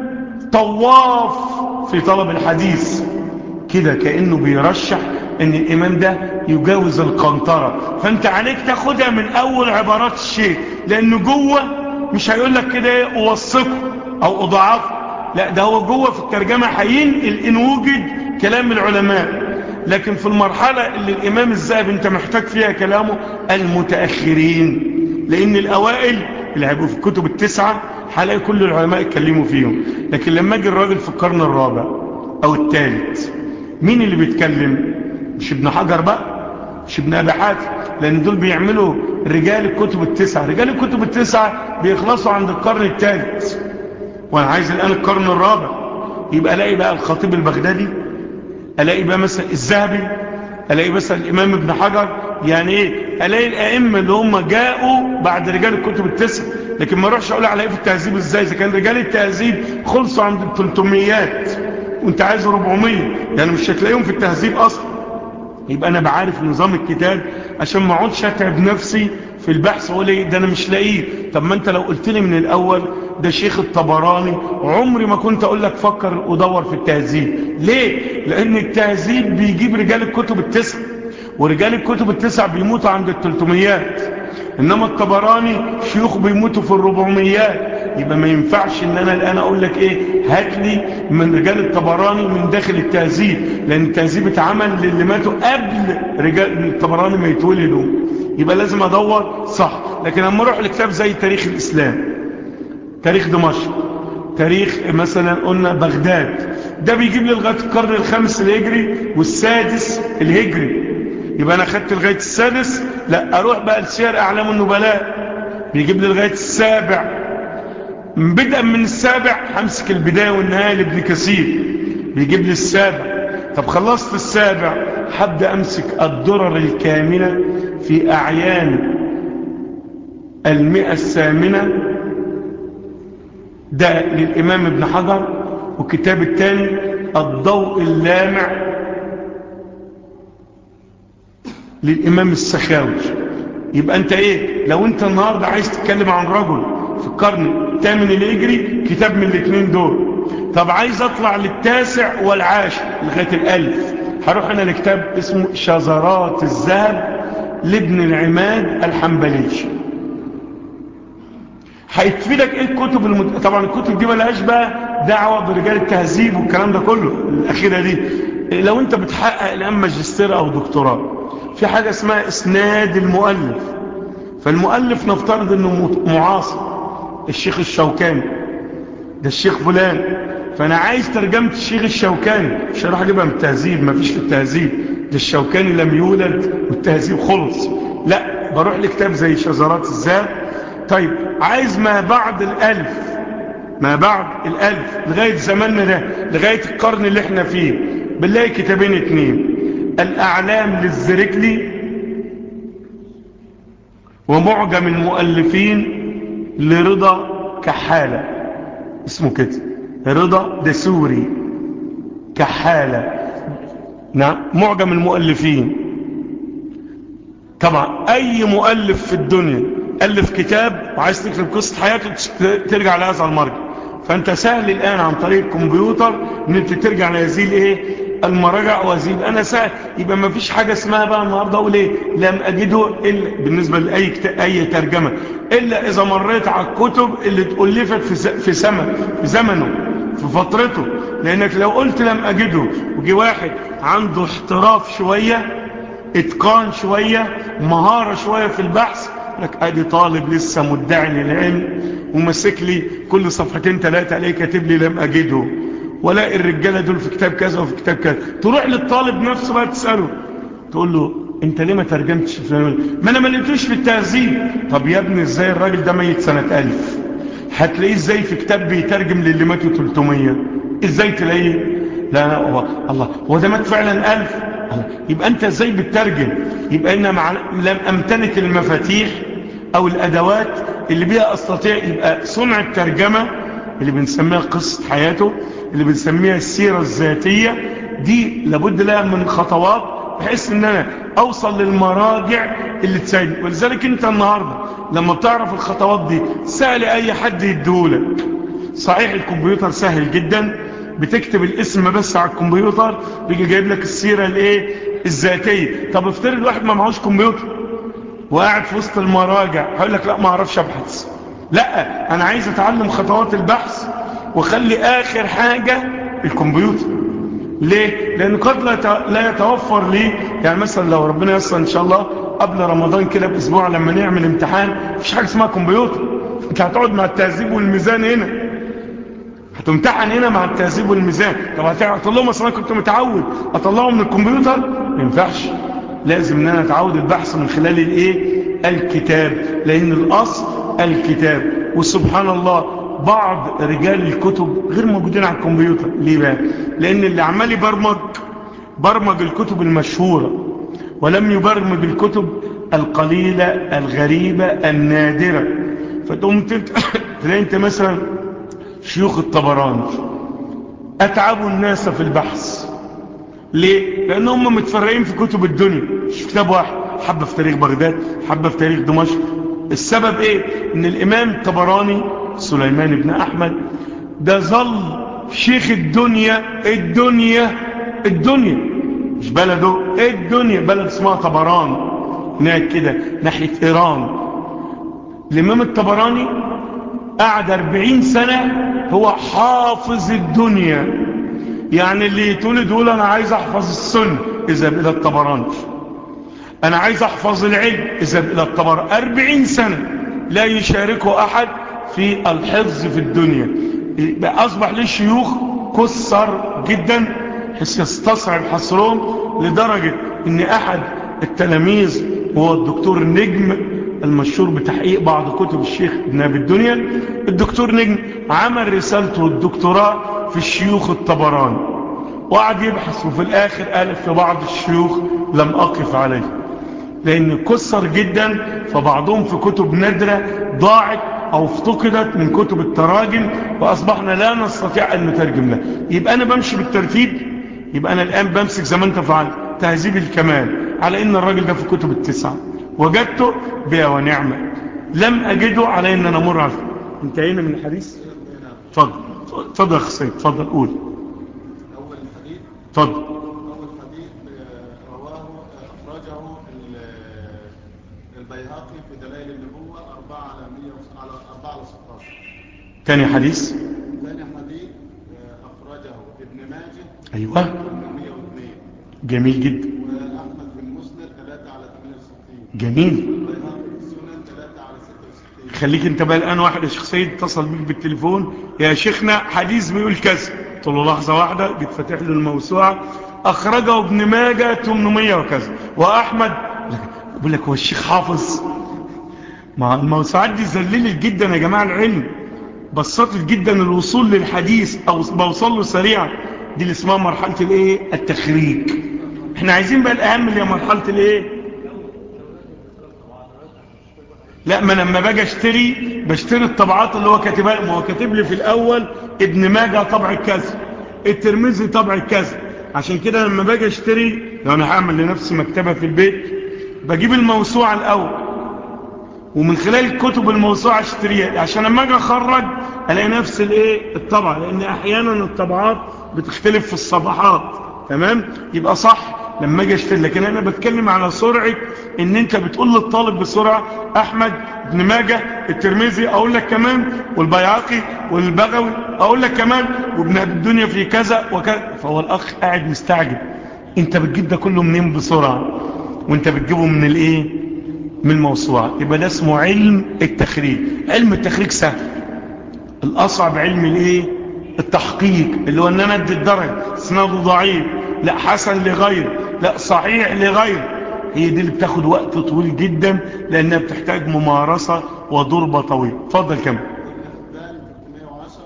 طواف في طلب الحديث كده كأنه بيرشح ان الإمام ده يجاوز القنطرة فانت عليك تاخدها من أول عبارات الشيء لأنه جوه مش هيقول لك كده ايه اوثقه أو أضعفه لا ده هو جوه في الترجمة هينقل إن وجد كلام العلماء لكن في المرحلة اللي الإمام الذهبي انت محتاج فيها كلامه المتأخرين لأن الأوائل اللي هيبقوا في الكتب التسعة هلاقي كل العلماء يتكلموا فيهم لكن لما اجي الراجل في القرن الرابع أو الثالث مين اللي بيتكلم مش ابن حجر بقى مش ابن أبي حاتم لأن دول بيعملوا رجال الكتب التسعة رجال الكتب التسعة بيخلصوا عند القرن الثالث وأنا عايز الآن القرن الرابع يبقى الاقي بقى الخطيب البغدادي الاقي بقى مثلا الذهبي الاقي مثلا الامام ابن حجر يعني ايه الاقي الائمه اللي هم جاءوا بعد رجال الكتب التسع لكن ما اروحش اقول على ايه في التهذيب ازاي اذا كان رجال التهذيب خلصوا عند ال 300 وانت عايز 400 يعني مش هتلاقيهم في التهذيب اصلا يبقى انا بعرف نظام الكتاب عشان ما اقعدش اتعب نفسي في البحث واقول ايه ده انا مش لاقيه طب ما انت لو قلت لي من الاول ده شيخ الطبراني عمري ما كنت اقول لك فكر ودور في التهذيب ليه لان التهذيب بيجيب رجال الكتب التسع ورجال الكتب التسع بيموتوا عند التلتميات انما الطبراني شيوخ بيموتوا في الربعميات يبقى ما ينفعش ان انا الان اقول لك ايه هات لي من رجال الطبراني من داخل التهذيب لان التهذيب اتعمل للي ماتوا قبل رجال الطبراني ما يتولدوا يبقى لازم ادور صح لكن لما اروح لكتاب زي تاريخ الاسلام تاريخ دمشق تاريخ مثلا قلنا بغداد ده بيجيب لي لغايه القرن الخامس الهجري والسادس الهجري يبقى انا خدت لغايه السادس لا اروح بقى لسير اعلام النبلاء بيجيب لي لغايه السابع بدءا من السابع همسك البدايه والنهايه لابن كثير بيجيب لي السابع طب خلصت السابع هبدا امسك الدرر الكامنه في اعيان المئة الثامنة ده للإمام ابن حجر والكتاب الثاني الضوء اللامع للإمام السخاوي يبقى انت ايه لو انت النهاردة عايز تتكلم عن رجل في القرن الثامن اللي يجري كتاب من الاثنين دول طب عايز اطلع للتاسع والعاشر لغاية الالف هروح انا لكتاب اسمه شذرات الذهب لابن العماد الحنبلي هيتفيدك ايه الكتب المت... طبعا الكتب دي ملهاش بقى دعوة برجال التهذيب والكلام ده كله الاخيرة دي لو انت بتحقق الان ماجستير او دكتوراه في حاجة اسمها اسناد المؤلف فالمؤلف نفترض انه معاصر الشيخ الشوكاني ده الشيخ فلان فانا عايز ترجمة الشيخ الشوكاني مش هروح اجيبها من التهذيب ما فيش في التهذيب ده الشوكاني لم يولد والتهذيب خلص لا بروح لكتاب زي شذرات الذهب طيب عايز ما بعد الالف ما بعد الالف لغاية زماننا ده لغاية القرن اللي احنا فيه بنلاقي كتابين اتنين الاعلام للزركلي ومعجم المؤلفين لرضا كحالة اسمه كده رضا دسوري كحالة نعم معجم المؤلفين طبعا اي مؤلف في الدنيا ألف كتاب وعايز تكتب قصة حياته ترجع لهذا المرجع فانت سهل الان عن طريق الكمبيوتر ان انت ترجع لهذه الايه المراجع وهذه انا سهل يبقى ما فيش حاجة اسمها بقى النهاردة اقول ايه لم اجده الا بالنسبة لاي اي ترجمة الا اذا مريت على الكتب اللي اتألفت في في سمن في زمنه في فترته لانك لو قلت لم اجده وجي واحد عنده احتراف شوية اتقان شوية مهارة شوية في البحث لك ادي طالب لسه مدعي للعلم ومسك لي كل صفحتين ثلاثة عليه كاتب لي لم اجده ولا الرجالة دول في كتاب كذا وفي كتاب كذا تروح للطالب نفسه بقى تسأله تقول له انت ليه ما ترجمتش فلان ما انا ما لقيتوش في التهذيب طب يا ابني ازاي الراجل ده ميت سنة الف هتلاقيه ازاي في كتاب بيترجم للي ماتوا 300 ازاي تلاقيه لا لا هو الله هو ده مات فعلا الف يبقى انت ازاي بتترجم يبقى ان مع لم امتلك المفاتيح او الادوات اللي بيها استطيع يبقى صنع الترجمة اللي بنسميها قصة حياته اللي بنسميها السيرة الذاتية دي لابد لها من خطوات بحيث ان انا اوصل للمراجع اللي تساعدني ولذلك انت النهاردة لما بتعرف الخطوات دي سهل اي حد يديهولك صحيح الكمبيوتر سهل جدا بتكتب الاسم بس على الكمبيوتر بيجي جايب لك السيرة الايه الذاتية طب افترض واحد ما معهوش كمبيوتر وقاعد في وسط المراجع هقول لك لا ما اعرفش ابحث لا انا عايز اتعلم خطوات البحث واخلي اخر حاجة الكمبيوتر ليه لان قد لا يتوفر لي يعني مثلا لو ربنا يسر ان شاء الله قبل رمضان كده باسبوع لما نعمل امتحان مفيش حاجة اسمها كمبيوتر انت هتقعد مع التهذيب والميزان هنا هتمتحن هنا مع التهذيب والميزان طب هتقول لهم اصلا كنت متعود اطلعه من الكمبيوتر ما ينفعش لازم ان انا اتعود البحث من خلال الايه الكتاب لان الاصل الكتاب وسبحان الله بعض رجال الكتب غير موجودين على الكمبيوتر ليه بقى لان اللي عمال يبرمج برمج الكتب المشهورة ولم يبرمج الكتب القليلة الغريبة النادرة فتقوم تلاقي انت مثلا شيوخ الطبراني اتعبوا الناس في البحث ليه لان هم متفرقين في كتب الدنيا مش في كتاب واحد حبة في تاريخ بغداد حبة في تاريخ دمشق السبب ايه ان الامام الطبراني سليمان بن احمد ده ظل شيخ الدنيا الدنيا الدنيا مش بلده الدنيا بلد اسمها طبران هناك كده ناحية ايران الامام الطبراني قعد 40 سنة هو حافظ الدنيا يعني اللي يتولد يقول انا عايز احفظ السنة اذهب الى الطبراني انا عايز احفظ العلم اذهب الى الطبراني 40 سنة لا يشاركه احد في الحفظ في الدنيا اصبح للشيوخ كسر جدا حيث يستصعب حصرهم لدرجة ان احد التلاميذ هو الدكتور النجم المشهور بتحقيق بعض كتب الشيخ ابن ابي الدنيا الدكتور نجم عمل رسالته الدكتوراه في الشيوخ الطبراني وقعد يبحث وفي الاخر قال في بعض الشيوخ لم اقف عليه لان كسر جدا فبعضهم في كتب نادرة ضاعت او افتقدت من كتب التراجم واصبحنا لا نستطيع ان نترجم لها يبقى انا بمشي بالترتيب يبقى انا الان بمسك زي ما انت فعلت تهذيب الكمال على ان الراجل ده في كتب التسعة وجدته بها ونعمة لم أجده علي أن أنا مر على انتهينا من الحديث اتفضل اتفضل يا خصيد اتفضل قول
أول الحديث
اتفضل
أول حديث آه، رواه آه، أخرجه ال- آه، البيهقي في دلائل النبوة أربعة على مية وس- على أربعة على 16
تاني حديث
ثاني حديث آه، أخرجه ابن ماجه
أيوة
802
جميل جدا
وأحمد في المسند 3 على 68
جميل
البيهقي في السنن 3 على 66
خليك انت بقى الآن واحد يا شيخ سيد اتصل بيك بالتليفون يا شيخنا حديث بيقول كذا قلت له لحظة واحدة جيت فاتح له الموسوعة أخرجه ابن ماجه 800 وكذا وأحمد بقول لك هو الشيخ حافظ مع الموسوعات دي زللت جدا يا جماعة العلم بسطت جدا الوصول للحديث أو بوصل له سريعا دي اللي اسمها مرحلة الايه التخريج احنا عايزين بقى الأهم اللي هي مرحلة الايه لا ما أنا لما باجي اشتري بشتري الطبعات اللي هو كاتبها ما هو كاتب لي في الاول ابن ماجه طبع كذا الترمذي طبع كذا عشان كده لما باجي اشتري لو انا هعمل لنفسي مكتبه في البيت بجيب الموسوعه الاول ومن خلال كتب الموسوعه اشتريها عشان لما اجي اخرج الاقي نفس الايه الطبعه لان احيانا الطبعات بتختلف في الصفحات تمام يبقى صح لما اجي اشتري لكن انا بتكلم على سرعه ان انت بتقول للطالب بسرعه احمد ابن ماجه الترمذي اقول لك كمان والبياقي والبغوي اقول لك كمان وابن ابي الدنيا في كذا وكذا فهو الاخ قاعد مستعجب انت بتجيب ده كله منين بسرعه وانت بتجيبه من الايه من الموسوعه يبقى ده اسمه علم التخريج علم التخريج سهل الاصعب علم الايه التحقيق اللي هو ان انا ادي الدرجه اسناده ضعيف لا حسن لغير لا صحيح لغير هي دي اللي بتاخد وقت طويل جدا لانها بتحتاج ممارسه وضربه طويله اتفضل كمل
الأخبار 310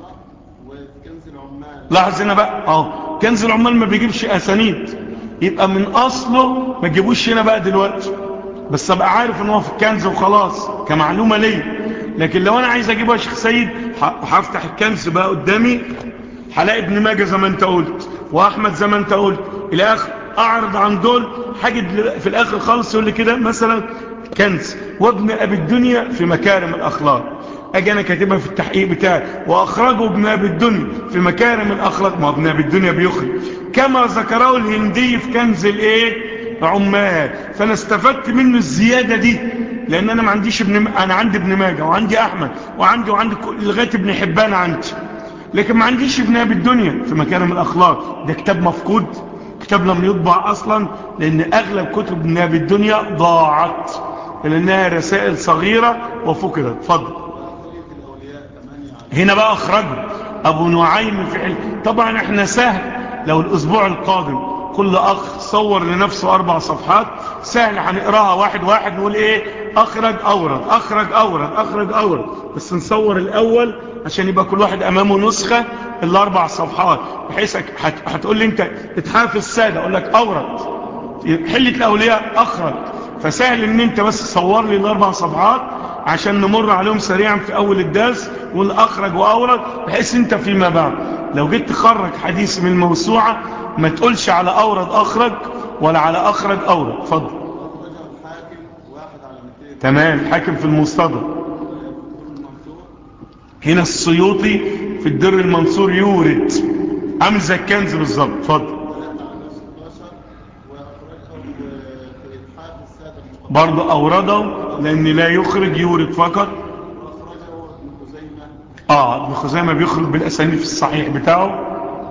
وكنز العمال
لاحظ هنا بقى اه كنز العمال ما بيجيبش اسانيد يبقى من اصله ما تجيبوش هنا بقى دلوقتي بس ابقى عارف ان هو في الكنز وخلاص كمعلومه ليا لكن لو انا عايز اجيبها يا شيخ سيد ه- هفتح الكنز بقى قدامي هلاقي ابن ماجه زي ما انت قلت واحمد زي ما انت قلت الى اخر اعرض عن دول حاجه في الاخر خالص يقول لي كده مثلا كنز وابن ابي الدنيا في مكارم الاخلاق اجي انا كاتبها في التحقيق بتاعي واخرجه ابن ابي الدنيا في مكارم الاخلاق ما ابن ابي الدنيا بيخرج كما ذكره الهندي في كنز الايه عمال فانا استفدت منه الزياده دي لان انا ما عنديش ابن انا عندي ابن ماجه وعندي احمد وعندي وعندي كل- لغايه ابن حبان عندي لكن ما عنديش ابن ابي الدنيا في مكارم الاخلاق ده كتاب مفقود كتاب لم يطبع اصلا لان اغلب كتب ابن ابي الدنيا ضاعت لانها رسائل صغيره وفقدت اتفضل
وخلية الأولياء 8 على
هنا بقى اخرجه ابو نعيم في علم طبعا احنا سهل لو الاسبوع القادم كل اخ صور لنفسه اربع صفحات سهل هنقراها واحد واحد نقول ايه اخرج اورد اخرج اورد اخرج اورد بس نصور الاول عشان يبقى كل واحد امامه نسخة الاربع صفحات بحيث هت- هتقول لي انت اتحاف السادة اقول لك اورد حلة الاولياء اخرج فسهل ان انت بس تصور لي الاربع صفحات عشان نمر عليهم سريعا في اول الدرس والاخرج واورد بحيث انت فيما بعد لو جيت تخرج حديث من الموسوعة ما تقولش على اورد اخرج ولا على اخرج اورد اتفضل
أخرجه الحاكم واحد على 200
تمام الحاكم في المصطدر
دكتور المنصور
هنا السيوطي في الدر المنصور يورد عامل زي الكنز بالظبط اتفضل
3 على 16 وأخرجه في إتحاف السادة المقدمين
برضه اورده لان لا يخرج يورد فقط
وأخرجه ابن خزيمة
اه ابن خزيمه بيخرج بالاسانيد في الصحيح بتاعه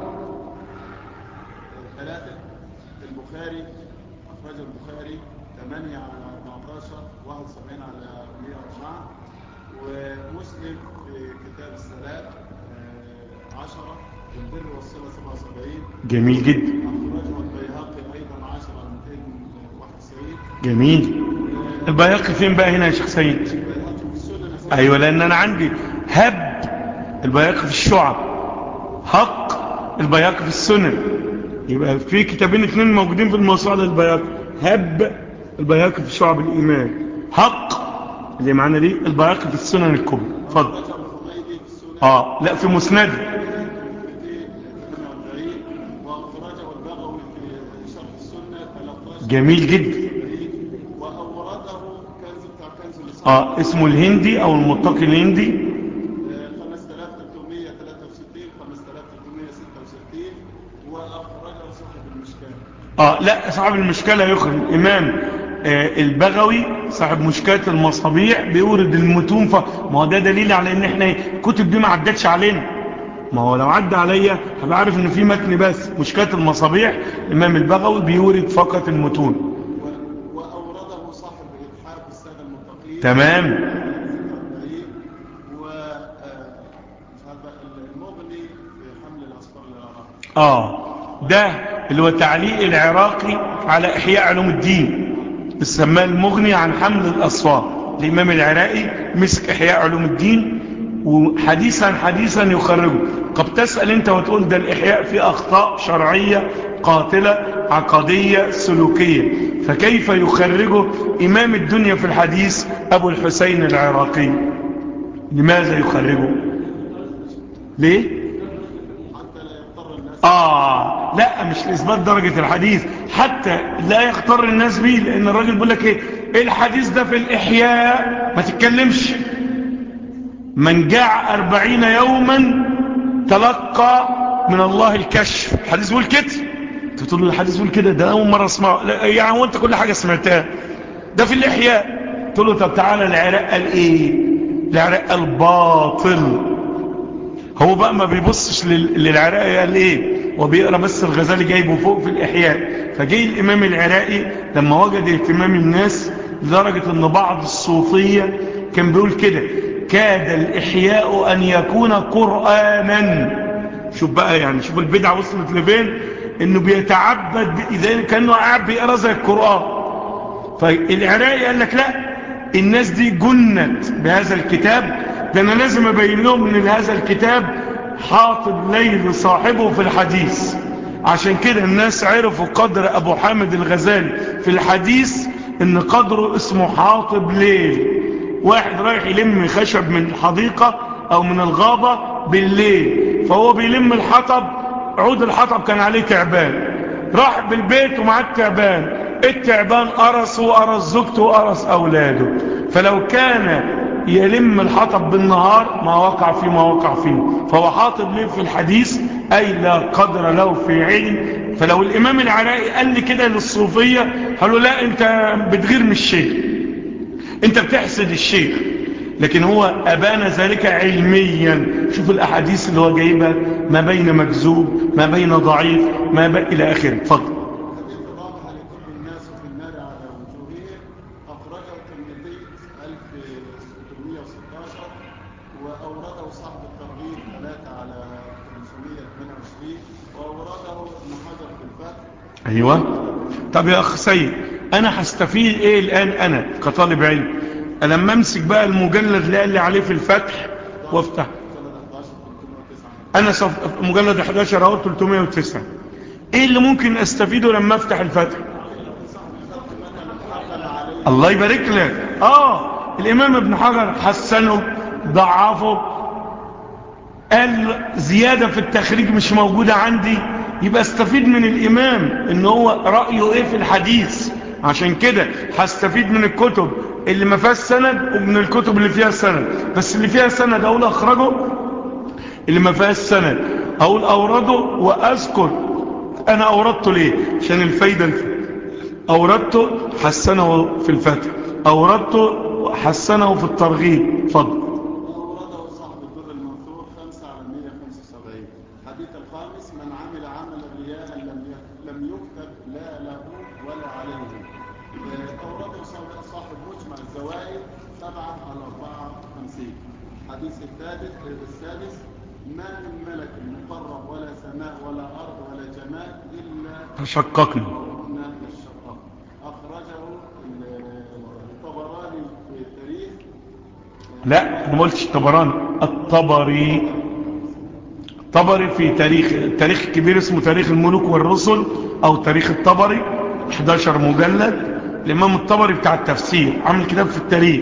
ثلاثة البخاري أخرج البخاري 8 على 14 71 على 104 ومسلم في كتاب الصلاة آه، 10 والبر والصلة 77
جميل جدا
أخرجه البيهقي أيضا 10 على 291
جميل البياقي فين بقى هنا يا شيخ سيد
البيهقي في السنن
ايوه لان انا عندي هب البياقي في الشعب حق البياقي في السنن يبقى في كتابين اثنين موجودين في الموسوعه للبياقي هب البياقي في شعب الايمان حق اللي معانا دي البياقي في السنن الكبرى اتفضل
أخرجه الخميدي في السنن
اه لا في مسند
248 وأخرجه البغوي في شرح السنة 13
جميل جدا
وأورده
اه اسمه الهندي او المتقي الهندي
آه، 5363 5366 وأخرجه صاحب المشكاة
اه لا صاحب المشكلة يخرج الامام آه البغوي صاحب مشكلة المصابيح بيورد المتون ف... ما هو ده دليل على ان احنا الكتب دي ما عدتش علينا ما هو لو عدى عليا هبقى عارف ان في متن بس مشكلة المصابيح الامام البغوي بيورد فقط المتون
و- وأورده صاحب إتحاف السادة المتقين
تمام
و آه، مش عارف بقى، المغني في حمل الأسفار للعراق
اه ده اللي هو تعليق العراقي على احياء علوم الدين بسماه المغني عن حمل الاصفار الامام العراقي مسك احياء علوم الدين وحديثا حديثا يخرجه قد تسأل انت وتقول ده الاحياء فيه اخطاء شرعية قاتلة عقدية سلوكية فكيف يخرجه امام الدنيا في الحديث ابو الحسين العراقي لماذا يخرجه ليه
حتى لا يضطر الناس
آه لا مش لإثبات درجة الحديث حتى لا يغتر الناس بيه لأن الراجل بيقول لك إيه الحديث ده في الإحياء ما تتكلمش من جاع أربعين يوما تلقى من الله الكشف الحديث بيقول كده انت تقول له الحديث بيقول كده ده أول مرة اسمعه لا، يعني هو أنت كل حاجة سمعتها ده في الإحياء تقول له طب تعالى العراق قال إيه العراق قال باطل هو بقى ما بيبصش لل- للعراقي قال ايه وبيقرا بس الغزالي جايبه فوق في الاحياء فجاي الامام العراقي لما وجد اهتمام الناس لدرجة ان بعض الصوفية كان بيقول كده كاد الاحياء ان يكون قرآنا شوف بقى يعني شوف البدعة وصلت لفين انه بيتعبد اذا كانه قاعد بيقرا زي القرآن فالعراقي قال لك لا الناس دي جنت بهذا الكتاب ده انا لازم ابين لهم ان هذا الكتاب حاطب ليل صاحبه في الحديث عشان كده الناس عرفوا قدر ابو حامد الغزالي في الحديث ان قدره اسمه حاطب ليل واحد رايح يلم خشب من الحديقة او من الغابة بالليل فهو بيلم الحطب عود الحطب كان عليه تعبان راح بالبيت ومعاه التعبان التعبان قرصه وقرص زوجته وقرص اولاده فلو كان يلم الحطب بالنهار ما وقع فيه ما وقع فيه فهو حاطب ليه في الحديث اي لا قدر له في علم فلو الامام العراقي قال لي كده للصوفية قالوا لا انت بتغير من الشيخ انت بتحسد الشيخ لكن هو أبان ذلك علميا شوف الأحاديث اللي هو جايبها ما بين مكذوب ما بين ضعيف ما بين إلى آخره اتفضل
الحديث الرابع هل يكب الناس في النار على وجوههم أخرجه الترمذي 1616 وأورده صاحب الترغيب 3 على 528 وأورده ابن حجر في الفتح
أيوة طب يا أخ سيد أنا هستفيد إيه الآن أنا كطالب علم لما أمسك بقى المجلد اللي قال لي عليه في الفتح وافتح
سنة 11 309
أنا صف... مجلد 11 أهو 309 إيه اللي ممكن أستفيده لما أفتح الفتح
حقا عليه
الله يبارك لك اه الامام ابن حجر حسنه ضعفه قال زيادة في التخريج مش موجودة عندي يبقى استفيد من الامام ان هو رأيه ايه في الحديث عشان كده هستفيد من الكتب اللي ما فيهاش سند ومن الكتب اللي فيها سند بس اللي فيها سند اقول اخرجه اللي ما فيهاش سند اقول اورده واذكر انا اوردته ليه عشان الفايدة الفايدة أوردته حسنه في الفتح أوردته حسنه في الترغيب فضل
وأورده صاحب الدر المنثور 5 على 175 الحديث الخامس من عمل عمل رياء لم ي- لم يكتب لا له ولا عليه آه، أورده صاحب صاحب مجمع الزوائد 7 على 54 الحديث الثالث آه، السادس ما من ملك مقرب ولا سماء ولا أرض ولا جماد إلا
تشققنا
هنا الشقاق أخرجه ال- الطبراني في التاريخ
لا أنا ما قلتش الطبراني الطبري الطبري في تاريخ تاريخ كبير اسمه تاريخ الملوك والرسل أو تاريخ الطبري 11 مجلد الإمام الطبري بتاع التفسير عامل كتاب في التاريخ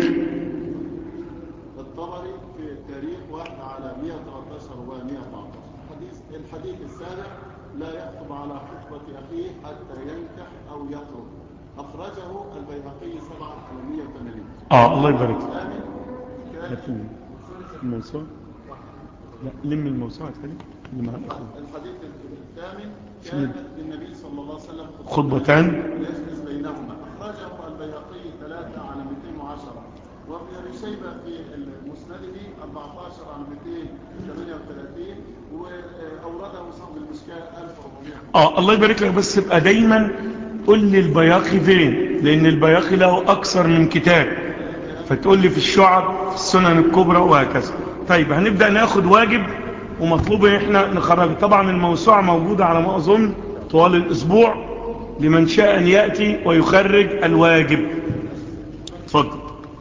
الطبري في التاريخ واحد على 113 و 114 الحديث الحديث السابع لا يخطب على خطبة أخيه حتى ينكح أو يخطب أخرجه البيهقي 7 على 180
اه الله يبارك فيك.
الثامن كان
هات الموسوعة لا لم الموسوعة تاني اللي مع الأخوة
الحديث الثامن
شنو؟
كان للنبي صلى الله عليه وسلم
خطبتان
يجلس بينهما أخرجه البيهقي 3 على 210 وابن أبي شيبة في مسنده 14 على 238 وأورده صاحب المشكاة 1400
اه الله يبارك لك بس يبقى دايما قول لي البياقي فين لان البياقي له اكثر من كتاب فتقول لي في الشعب في السنن الكبرى وهكذا طيب هنبدأ ناخد واجب ومطلوب ان احنا نخرجه طبعا الموسوعة موجودة على ما اظن طوال الاسبوع لمن شاء ان يأتي ويخرج الواجب اتفضل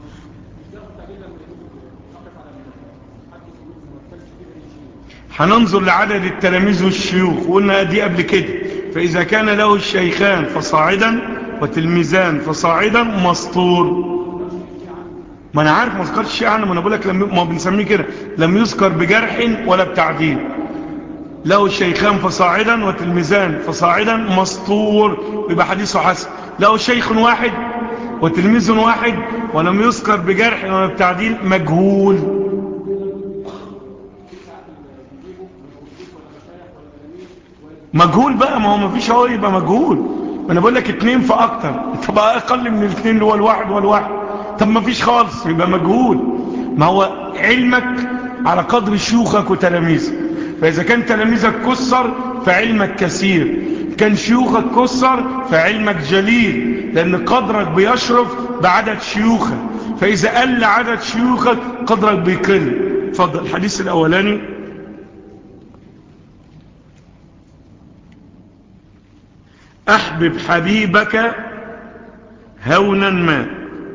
هننظر لعدد التلاميذ والشيوخ وقلنا دي قبل كده فإذا كان له الشيخان فصاعدا وتلميذان فصاعدا مسطور ما أنا عارف ما ذكرتش شيء عنه ما أنا بقول لك لم ما بنسميه كده لم يذكر بجرح ولا بتعديل له الشيخان فصاعدا وتلميذان فصاعدا مسطور يبقى حديثه حسن له شيخ واحد وتلميذ واحد ولم يذكر بجرح ولا بتعديل مجهول مجهول بقى ما هو ما فيش هو يبقى مجهول ما انا بقول لك اتنين فاكتر طب اقل من الاتنين اللي هو الواحد والواحد طب ما فيش خالص يبقى مجهول ما هو علمك على قدر شيوخك وتلاميذك فاذا كان تلاميذك كسر فعلمك كثير كان شيوخك كسر فعلمك جليل لان قدرك بيشرف بعدد شيوخك فاذا قل عدد شيوخك قدرك بيقل اتفضل الحديث الاولاني أحبب حبيبك هونا ما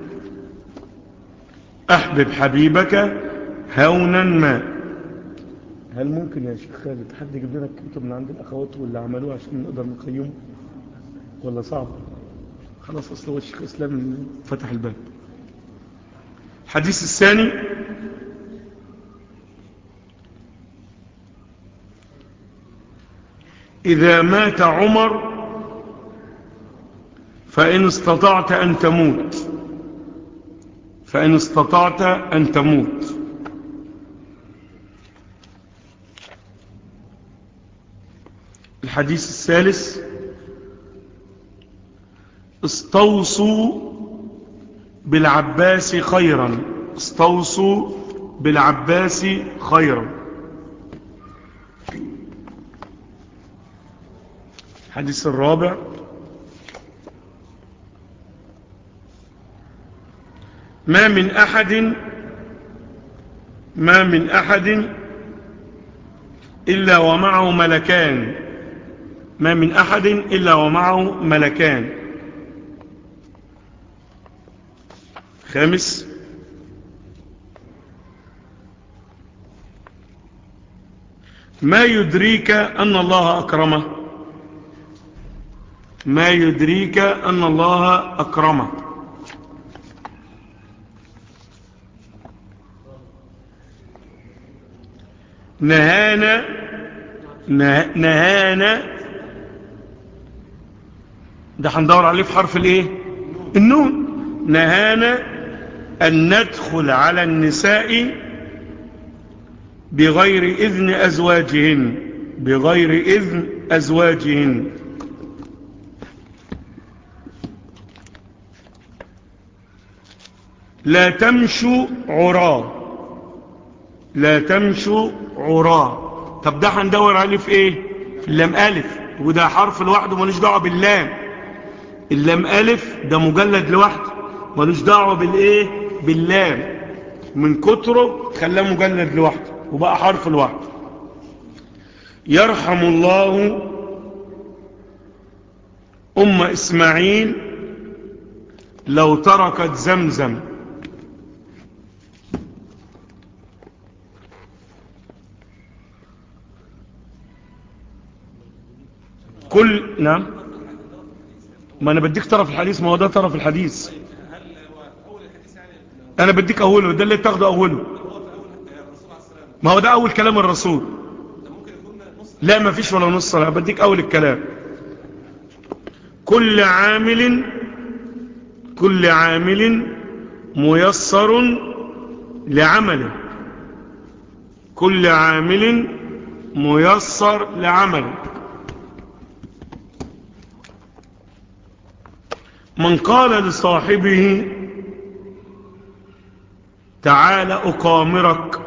أحبب حبيبك هونا ما هل ممكن يا شيخ خالد حد يجيب لنا الكتب من عند الأخوات واللي عملوها عشان نقدر نقيمه ولا صعب خلاص أصل هو الشيخ إسلام فتح الباب الحديث الثاني إذا مات عمر فإن استطعت أن تموت فإن استطعت أن تموت الحديث الثالث استوصوا بالعباس خيرا استوصوا بالعباس خيرا الحديث الرابع ما من أحد ما من أحد إلا ومعه ملكان ما من أحد إلا ومعه ملكان خامس ما يدريك أن الله أكرمه ما يدريك أن الله أكرمه نهانا نهانا ده هندور عليه في حرف الايه النون نهانا ان ندخل على النساء بغير اذن ازواجهن بغير اذن ازواجهن لا تمشوا عراه لا تمشوا عراه طب ده هندور عليه في ايه في اللام الف وده حرف لوحده ملوش دعوه باللام اللام الف ده مجلد لوحده ملوش دعوه بالايه باللام من كتره خلاه مجلد لوحده وبقى حرف لوحده يرحم الله ام اسماعيل لو تركت زمزم كل نعم ما انا بديك طرف الحديث ما هو ده طرف الحديث انا بديك اوله ده اللي تاخده اوله ما هو ده اول كلام الرسول لا ما فيش ولا نص انا بديك اول الكلام كل عامل كل عامل ميسر لعمله كل عامل ميسر لعمله من قال لصاحبه تعال أقامرك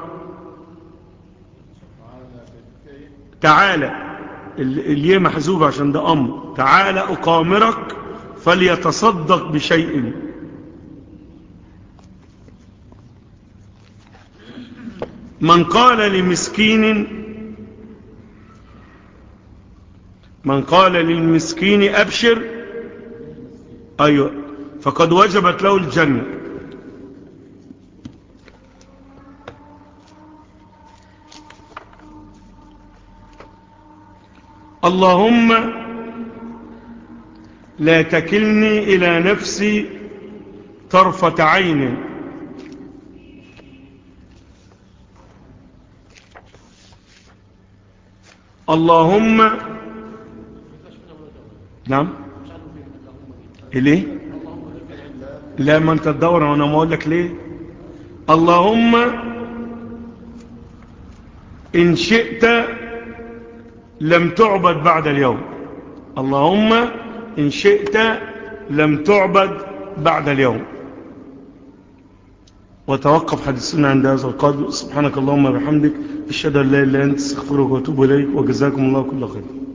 تعالى الياء محذوب عشان ده أمر تعالى أقامرك فليتصدق بشيء من قال لمسكين من قال للمسكين أبشر أيوة فقد وجبت له الجنة اللهم لا تكلني إلى نفسي طرفة عين اللهم نعم ليه لا ما انت تدور وانا ما اقول لك ليه اللهم ان شئت لم تعبد بعد اليوم اللهم ان شئت لم تعبد بعد اليوم وتوقف حديثنا عند هذا القدر سبحانك اللهم وبحمدك اشهد ان لا اله الا انت استغفرك واتوب اليك وجزاكم الله كل خير